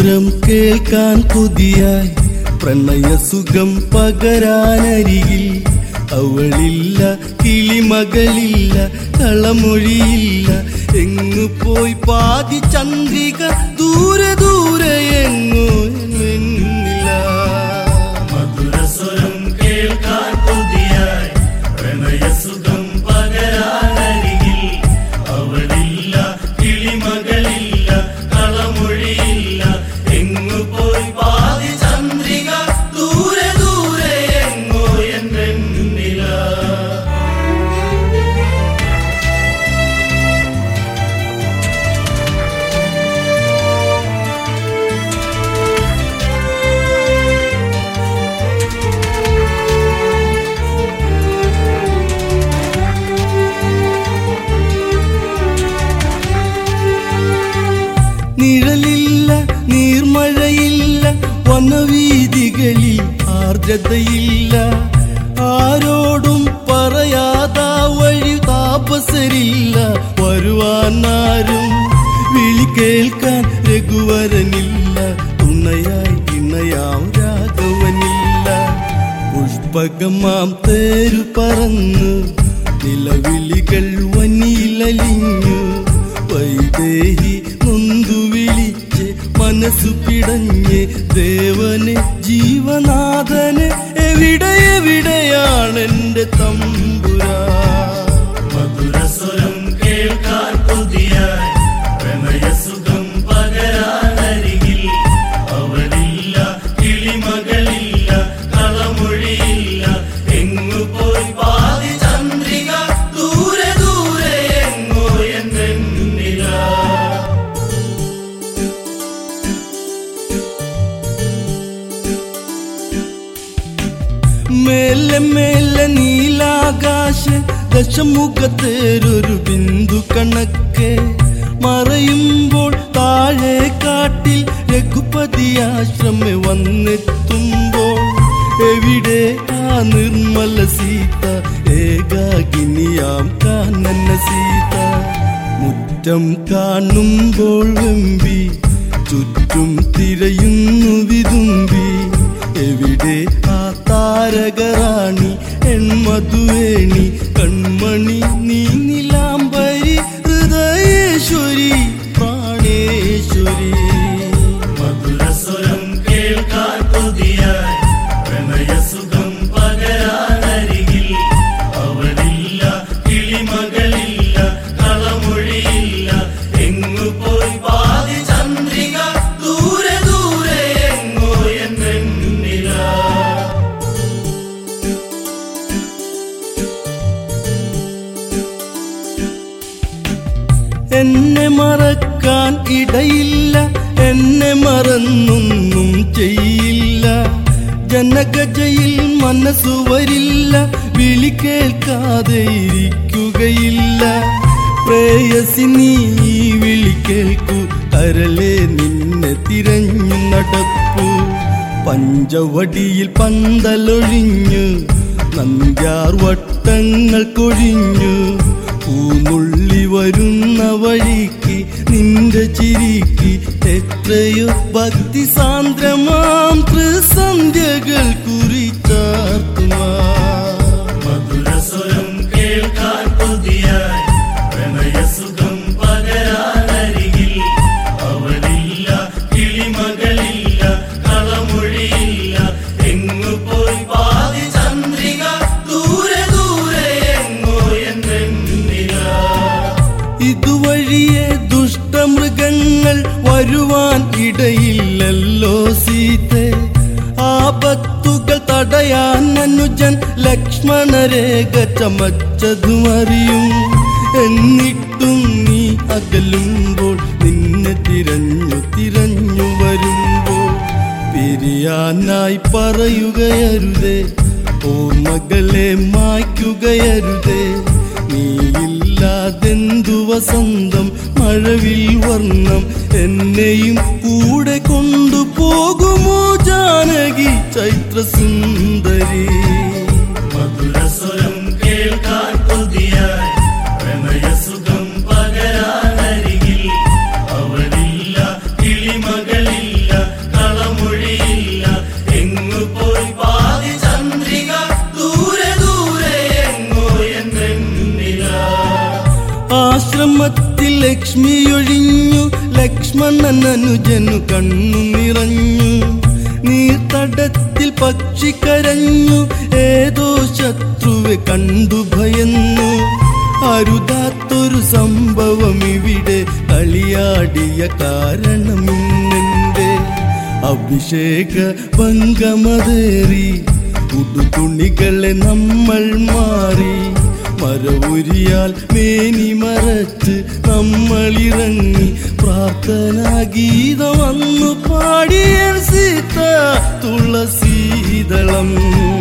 മധുരസ്വരം കേൾക്കാൻ കൊതിയായി പ്രണയസുഖം പകരാനരികിൽ അവളില്ല കിളിമകളില്ല കളമൊഴിയില്ല എങ്ങു പോയി പാതി ചന്ദ്രിക ദൂരെ ദൂരെ എങ്ങോ എന്നില്ല മധുരസ്വരം കേൾക്കാൻ കൊതിയായി പ്രണയസുഖം പകരാനരികിൽ അവളില്ല കിളിമകളില്ല കളമൊഴിയില്ല എങ്ങു പോയി പാതി ചന്ദ്രിക ദൂരെ ദൂരെ എങ്ങോ എന്നെന്നില നിഴലില്ല നീർമഴയില്ല വനവീതികളിൽ ആർദ്രതയില്ല ആരോടും പറയാതാ വഴി താപസരില്ല വരുവാനാരും വിളി കേൾക്കാൻ രഘുവരനില്ല തുണയായി ഇണയാം രാഘവനില്ല പുഷ്പകമാം തേരു പറന്ന് നിലവിളികൾ വനിയിലലിഞ്ഞു വൈദേഹി നൊന്തു വിളിച്ച് മനസ്സു പിടഞ്ഞ് ദേവന് ജീവനാഥന് എവിടെ എവിടെയാണെന്റെ തമ്പുരാ മധുരസ്വരം കേൾക്കാൻ കൊതിയായി പ്രണയസുഖം പകരാനരികിൽ അവളില്ല കിളിമകളില്ല കളമൊഴിയില്ല എങ്ങു പോയി പാതി ചന്ദ്രിക ദൂരെ ദൂരെ എങ്ങോ എന്നെന്നില മേലെ മേലെ നീലാകാശ ദശമുഖത്തേരൊരു ബിന്ദു കണക്കെ മറയുമ്പോൾ താഴെ കാട്ടിൽ രഘുപതി ആശ്രമ വന്നെത്തുമ്പോൾ എവിടെ ആ നിർമ്മല സീത ഏകാകിനിയാം കാനന സീത മുറ്റം കാണുമ്പോൾ വെമ്പി ചുറ്റും തിരയുന്നു വിതുമ്പി എവിടെ ആ താരകറാണി എൺമധുവേണി കൺമണി നീ നിലാംബരി ഹൃദയേശ്വരി പ്രാണേശ്വരി മധുരസ്വരം കേൾക്കാൻ കൊതിയായി പ്രണയസുഖം പകരാനരികിൽ അവളില്ല കിളിമകളില്ല കളമൊഴിയില്ല എങ്ങു പോയി പാതി ചന്ദ്രിക ദൂരെ ദൂരെ എങ്ങോ എന്നെന്നില എന്നെ മറക്കാൻ ഇടയില്ല എന്നെ മറന്നൊന്നും ചെയ്യില്ല ജനകജയിൽ മനസ്സു വരില്ല വിളി കേൾക്കാതെ ഇരിക്കുകയില്ല പ്രേയസി നീ ഈ വിളി കേൾക്കൂ കരളെ നിന്നെ തിരഞ്ഞു നടപ്പൂ പഞ്ചവടിയിൽ പന്തലൊഴിഞ്ഞു നന്ദ്യാർ വട്ടങ്ങൾ കൊഴിഞ്ഞു പൂനുള്ളി വരുന്ന വഴിക്ക് നിന്റെ ചിരിക്ക് എത്രയോ ഭക്തി സാന്ദ്രമാം ത്രിസന്ധ്യകൾ കുറിച്ചാർത്തുമാ മധുരസ്വരം കേൾക്കാൻ കൊതിയായി പ്രണയസുഖം പകരാനരികിൽ അവളില്ല കിളിമകളില്ല കളമൊഴിയില്ല എങ്ങു പോയി പാതി ചന്ദ്രിക ദൂരെ ദൂരെ എങ്ങോ എന്നെന്നില ഇതുവഴിയെ ദുഷ്ടമൃഗങ്ങൾ വരുവാൻ ഇടയില്ലല്ലോ സീತೆ ആപത്തുകൾ തടയാൻ അനുജൻ ലക്ഷ്മണരേഖ ചമച്ചതും അറിയും എന്നിട്ടും നീ അകലുമ്പോൾ നിന്നെ തിരഞ്ഞു തിരഞ്ഞു വരുമ്പോൾ പിരിയാനായി പറയുകയരുതേ ഓർമ്മകളെ മായ്ക്കുകയരുതേ നീയില്ലാതെന്തു വസന്തം മഴവിൽ വർണ്ണം എന്നെയും കൂടെ കൊണ്ടുപോകുമോ ജാനകി ചൈത്രസുന്ദരി മധുരസ്വരം കേൾക്കാൻ കൊതിയായി രശ്മിയൊഴിഞ്ഞു ലക്ഷ്മണൻ അനുജനു കണ്ണു നിറഞ്ഞു നീർത്തടത്തിൽ പക്ഷി കരഞ്ഞു ഏതോ ശത്രുവെ കണ്ടു ഭയന്നു അരുതാത്തൊരു സംഭവം ഇവിടെ കളിയാടിയ കാരണമിന്നെന്റെ അഭിഷേക ഭംഗമതേറി ഉടുതുണികളെ നമ്മൾ മാറി മരവുരിയാൽ മേനി മറച്ച് നമ്മളിറങ്ങി പ്രാർത്ഥനാ ഗീതം വന്നു പാടിയ സീത തുളസീതളം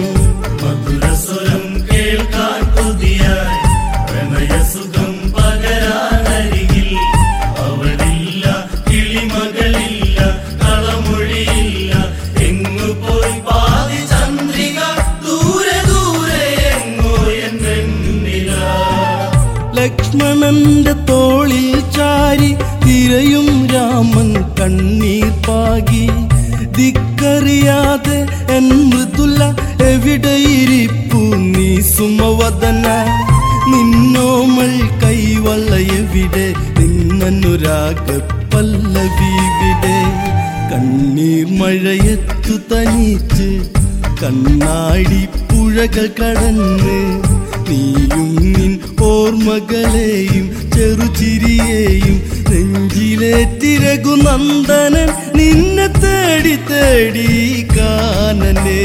മധുരസ്വരം കേൾക്കാൻ കൊതിയായി പ്രണയസുഖം പകരാനരികിൽ അവളില്ല കിളിമകളില്ല കളമൊഴിയില്ല എങ്ങു പോയി പാതി ചന്ദ്രിക ദൂരെ ദൂരെ എങ്ങോ എന്നെന്നില ലക്ഷ്മണന്റെ തോളിൽ ചാരി തിരയും രാമൻ കണ്ണീർ പാകി ദിക്കറിയാതെ എൻ മൃദുല എവിടെയിരിപ്പു നീ സുമവദന നിന്നോമൾ കൈവള്ള എവിടെ നിന്നനുരാഗ പല്ലവിവിടെ കണ്ണീർ മഴയത്തു തനിച്ച് കണ്ണാടി പുഴകൾ കടന്ന് നീയും നിൻ ഓർമ്മകളെയും ചെറുചിരിയെയും നെഞ്ചിലേറ്റിരകു നന്ദനൻ നിന്നെ തേടി തേടി കാനനേ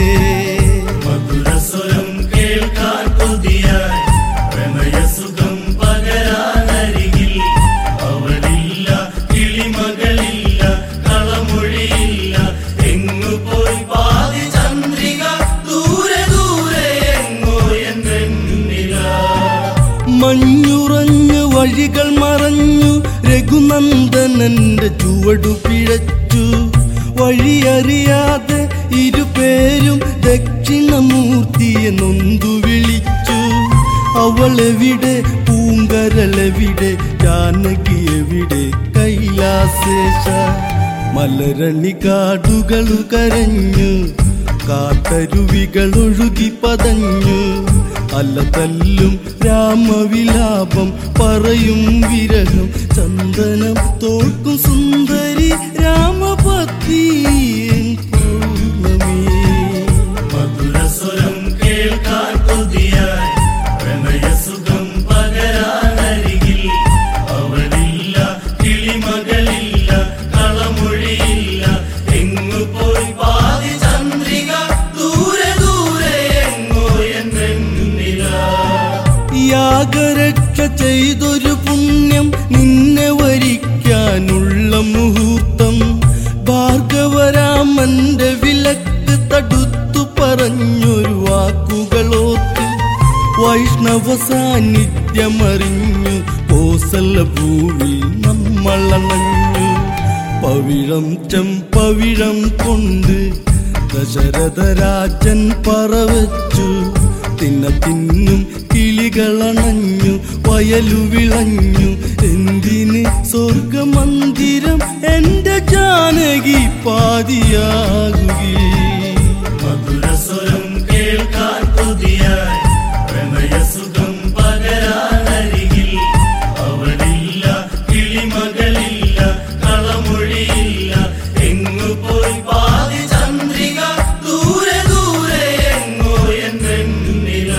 മധുരസ്വരം കേൾക്കാൻ കൊതിയായി പ്രണയസുഖം പകരാനരികിൽ അവളില്ല കിളിമകളില്ല കളമൊഴിയില്ല എങ്ങു പോയി പാതി ചന്ദ്രിക ദൂരെ ദൂരെ എങ്ങോ എന്നെന്നില മഞ്ഞുറഞ്ഞു വഴികൾ മറഞ്ഞു രഘുനന്ദനന്റെ ചുവടു പിഴച്ചു വഴിയറിയാതെ ഇരുപേരും ദക്ഷിണമൂർത്തിയെ നൊന്തു വിളിച്ചു അവളെവിടെ പൂങ്കരളെവിടെ ജാനകി എവിടെ കൈലാസേശ മലരണി കാടുകളു കരഞ്ഞു കാട്ടരുവികൾ ഒഴുകി പതഞ്ഞു അലതല്ലും രാമവിലാപം പറയും വിരഹം ചന്ദനം തോൽക്കും സുന്ദരി രാമപത്നി പൂർണ്ണമീ മധുരസ്വരം കേൾക്കാൻ കൊതിയായി പ്രണയസുഖം പകരാനരികിൽ അവളില്ല കിളിമകളില്ല കളമൊഴിയില്ല എങ്ങു പോയി പാതി ചന്ദ്രിക ദൂരെ ദൂരെ എങ്ങോ എന്നെന്നില യാഗരക്ഷ ചെയ്തൊരു പുണ്യം നിന്നെ വരിക്കാനുള്ള മുഹൂർത്തം ഭാർഗവരാമന്റെ വിലക്ക് തടുത്തു പറഞ്ഞൊരു വാക്കുകളോത്ത് വൈഷ്ണവ സാന്നിധ്യമറിഞ്ഞു കോസല ഭൂമി നമ്മളണഞ്ഞു പവിഴം ചെമ്പവിഴം കൊണ്ട് ദശരഥരാജൻ പറവച്ചു തിന്ന തിന്നും കിളികളണഞ്ഞു വയലു വിളഞ്ഞു എന്തിന് സ്വർഗമന്ദിരം എന്റെ ജാനകി പാതിയാകുകി മധുരസ്വരം കേൾക്കാൻ കൊതിയായി പ്രണയസുഖം പകരാനരികിൽ അവളില്ല കിളിമകളില്ല കളമൊഴിയില്ല എങ്ങു പോയി പാതി ചന്ദ്രിക ദൂരെ ദൂരെ എങ്ങോ എന്നെന്നില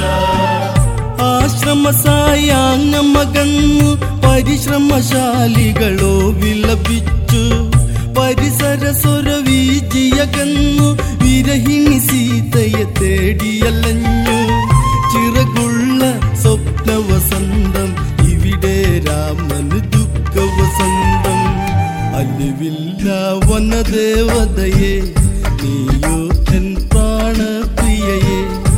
ആശ്രമസായാങ്ങമകന്നു പരിശ്രമശാലികളോ വിലപിച്ചു പരിസരസ്വരവീജിയകന്നു വിരഹിണി സീതയെ തേടിയലഞ്ഞു ചിറകുള്ള സ്വപ്നവസന്തം ഇവിടെ രാമന് ദുഃഖവസന്തം അലിവില്ല വനദേവതയെ നീയോ എൻ പ്രാണപ്രിയയെ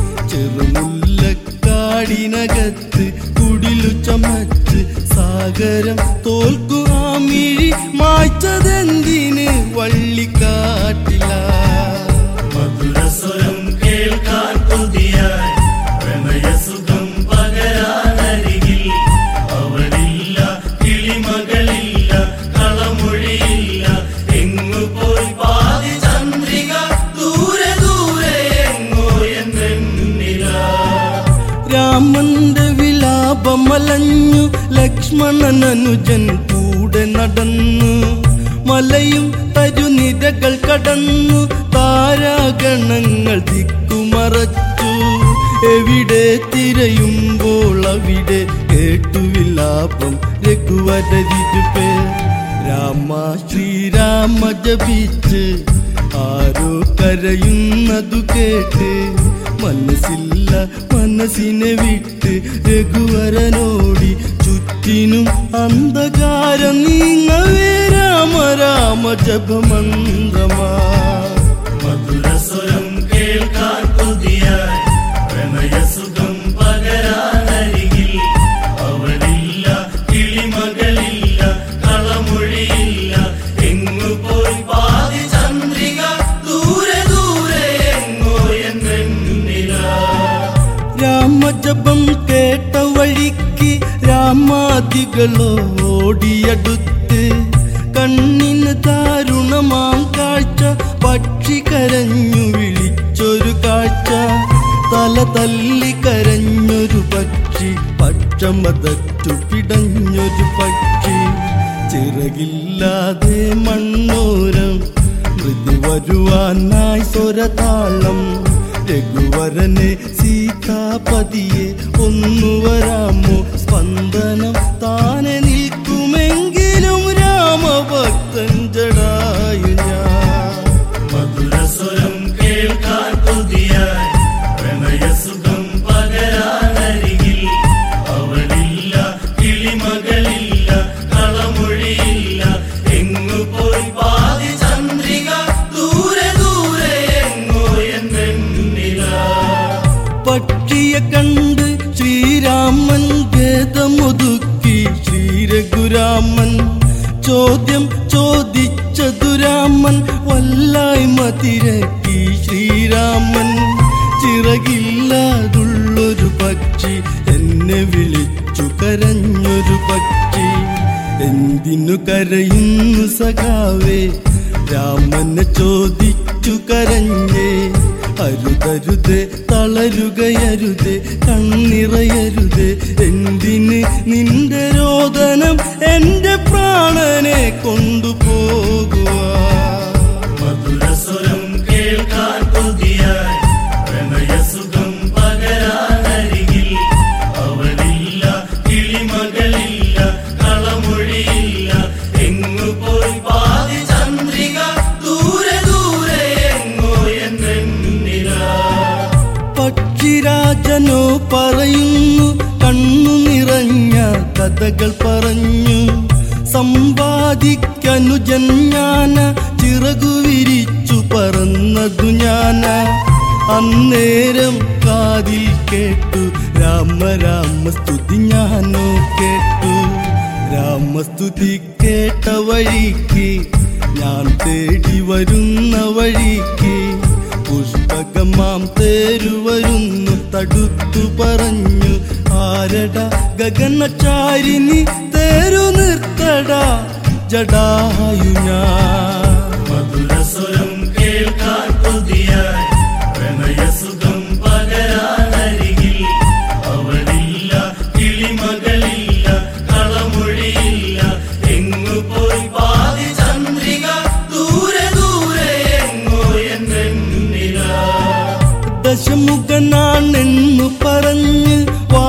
ചെറുമുല്ലക്കാടിനകത്ത് കുടിലു ചമച്ച് സാഗരം തോൽക്കു ആ മിഴി മായ്ച്ചതെന്തിന് വള്ളിക്കാട്ടില മധുരസ്വരം കേൾക്കാൻ കൊതിയായി പ്രണയസുഖം പകരാനരികിൽ അവളില്ല കിളിമകളില്ല കളമൊഴിയില്ല എങ്ങു പോയി പാതി ചന്ദ്രിക ദൂരെ ദൂരെ എങ്ങോ എന്നെന്നില രാമന്റെ വിലാപമലഞ്ഞു ലക്ഷ്മണൻ അനുജൻ കൂടെ നടന്നു മലയും തരുനിരകൾ കടന്നു താരാഗണങ്ങൾ ദിക്കുമറച്ചു എവിടെ തിരയുമ്പോൾ അവിടെ കേട്ടു വിലാപം രഘുവരരിപ്പേ രാമ ശ്രീരാമ ജപിച്ച് ആരോ കരയുന്നതു കേട്ട് മനസ്സില്ല മനസ്സിനെ വിട്ട് രഘുവരനോടി ചുറ്റിനും അന്ധകാരം നീങ്ങവേ രാമ രാമ ജപമന്ത്രമാ മധുരസ്വരം കേൾക്കാൻ കൊതിയായി പ്രണയസുഖം പകരാനരികിൽ അവളില്ല കിളിമകളില്ല കളമൊഴിയില്ല എങ്ങു പോയി പാതി ചന്ദ്രിക ദൂരെ ദൂരെ എങ്ങോ എന്നെന്നില രാമജപം കേട്ട വഴിക്ക് രാമാദികളോ ഓടിയടുത്ത് കണ്ണിന് ദാരുണമാം കാഴ്ച പക്ഷി കരഞ്ഞു വിളിച്ചൊരു കാഴ്ച തല തല്ലി കരഞ്ഞൊരു പക്ഷി പക്ഷമതറ്റു പിടഞ്ഞൊരു പക്ഷി ചിറകില്ലാതെ മണ്ണോരം മൃദു വരുവാനായി സ്വരതാളം രഘുവരനെ സീതാപതിയെ ഒന്നു വരാമോ സ്പന്ദനം താനെ നിൽക്കുമെങ്കിലും രാമഭക്തൻ ജടായു ഞാൻ മധുരസ്വരം കേൾക്കാൻ കൊതിയായി പ്രണയസുഖം പകരാനരികിൽ അവളില്ല കിളിമകളില്ല കളമൊഴിയില്ല എങ്ങു പോയി പാതി ചന്ദ്രിക ദൂരെ ദൂരെ എങ്ങോ എന്നെന്നില പക്ഷിയെ കണ്ട് ശ്രീരാമൻ ഭേദമൊതുക്കി ശ്രീരഘുരാമൻ ചോദ്യം ചോദിച്ചതു രാമൻ വല്ലായ്മ തിരക്കി ശ്രീരാമൻ ചിറകില്ലാതുള്ളൊരു പക്ഷി എന്നെ വിളിച്ചു കരഞ്ഞൊരു പക്ഷി എന്തിനു കരയുന്നു സഖാവേ രാമനെ ചോദിച്ചു കരഞ്ഞേ അരുതരുതേ തളരുകയരുതേ കണ്ണിറയരുതേ എന്തിന് നിന്റെ രോദനം എന്റെ പ്രാണനെ കൊണ്ടുപോകുക മധുരസ്വരം കേൾക്കാൻ കൊതിയായി പ്രണയസുഖം പകരാനരികിൽ അവളില്ല കിളിമകളില്ല കളമൊഴിയില്ല എങ്ങു പോയി പാതി ചന്ദ്രിക ദൂരെ ദൂരെ എങ്ങോ എന്നെന്നില പക്ഷിരാജനോ പറയുന്നു കണ്ണു നിറഞ്ഞ കഥകൾ പറഞ്ഞു സമ്പാദിക്കനുജൻ ഞാന ചിറകു വിരിച്ചു പറന്നതു ഞാന അന്നേരം കാതിൽ കേട്ടു രാമ രാമ സ്തുതി ഞാനോ കേട്ടു രാമസ്തുതി കേട്ട വഴിക്ക് ഞാൻ തേടി വരുന്ന വഴിക്ക് പുഷ്പകമാം തേരുവരുന്നു തടുത്തു പറഞ്ഞു ആരട ഗഗനചാരിനി തേരു നിർത്തട ജടായു ഞാൻ മധുരസ്വരം കേൾക്കാൻ കൊതിയായി പ്രണയസുഖം പകരാനരികിൽ അവളില്ല കിളിമകളില്ല കളമൊഴിയില്ല എങ്ങു പോയി പാതി ചന്ദ്രിക ദൂരെ ദൂരെ എങ്ങോ എന്നെന്നില ദശമുഖനാണെന്നു പറഞ്ഞ്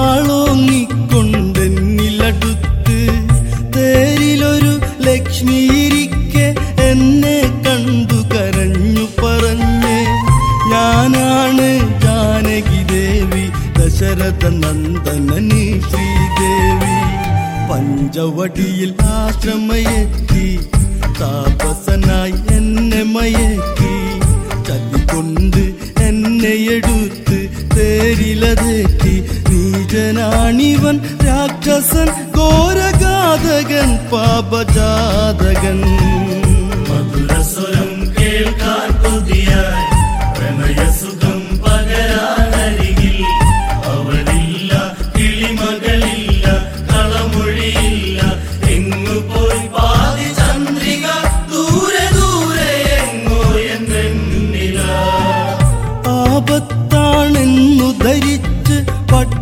വാളോങ്ങിക്കൊണ്ടെന്നിലടുത്ത് തേരിലൊരു ലക്ഷ്മി ഇരിക്കെ എന്നെ കണ്ടു കരഞ്ഞു പറഞ്ഞ് ഞാനാണ് ജാനകി ദേവി ദശരഥ നന്ദനനി ശ്രീദേവി പഞ്ചവടിയിൽ ആശ്രമയെത്തി താപസനായി എന്നെ മയക്കി ചതികൊണ്ട് എന്നെ എടുത്ത് തേരിലതെറ്റി നീജനാണിവൻ രാക്ഷസൻ ഘോരഘാതകൻ പാപജാതകൻ മധുരസ്വരം കേൾക്കാൻ കൊതിയായി പ്രണയസുഖം പകരാനരികിൽ അവളില്ല കിളിമകളില്ല കളമൊഴിയില്ല എങ്ങു പോയി പാതി ചന്ദ്രിക ദൂരെ ദൂരെ എങ്ങോ എന്നെന്നില ആപത്താണെന്നു ധരിച്ച്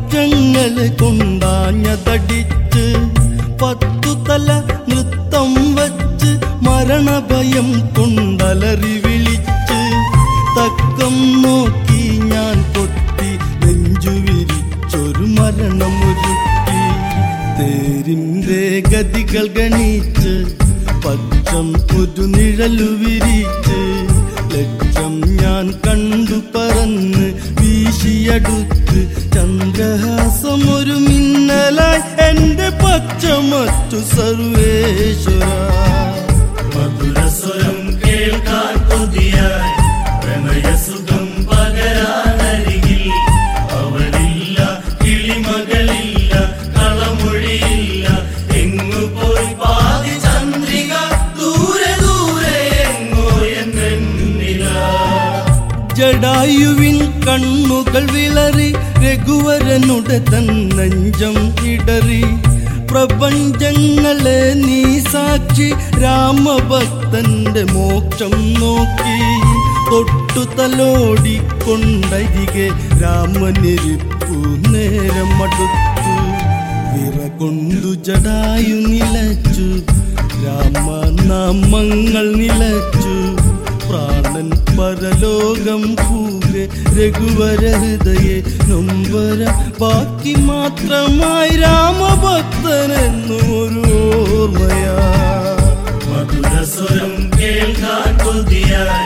പക്ഷങ്ങളെ കൊണ്ടാഞ്ഞതടിച്ച് പത്തു തല നൃത്തം മരണഭയം കൊണ്ടലറി വിളിച്ച് തക്കം നോക്കി ഞാൻ പൊട്ടി നെഞ്ചു വിരിച്ചൊരു മരണമൊരുക്കി തേരിന്റെ ഗതികൾ ഗണിച്ച് പക്ഷം ഒരു നിഴലു വിരിച്ച് ലക്ഷ്യം ഞാൻ കണ്ടു പറന്ന് വീശിയടുത്ത് ചന്ദ്രഹാസം ഒരു മിന്നലായി എന്റെ പക്ഷമറ്റു സർവേശ്വര മധുരസ്വരം കേൾക്കാൻ കൊതിയായി പ്രണയസുഖം പകരാനരികിൽ അവളില്ല കിളിമകളില്ല കളമൊഴിയില്ല എങ്ങു പോയി പാതി ചന്ദ്രിക ദൂരെ ദൂരെ എങ്ങോ എന്നെന്നില ജടായുവിൻ കണ്ണുകൾ വിളറി രഘുവരനുടെ തന്നഞ്ചം ഇടറി പ്രപഞ്ചങ്ങളെ നീ സാക്ഷി രാമഭക്തന്റെ മോക്ഷം നോക്കി തൊട്ടു തലോടിക്കൊണ്ടരികെ രാമനിരിപ്പു നേരം അടുത്തു വിറകൊണ്ടു ജടായു നിലച്ചു രാമനാമങ്ങൾ നിലച്ചു പ്രാണൻ പരലോകം പൂകെ രഘുവര ഹൃദയെ നൊമ്പര ബാക്കി മാത്രമായി രാമഭക്തനെന്നു ഒരു ഓർമ്മയാ മധുരസ്വരം കേൾക്കാൻ കൊതിയായി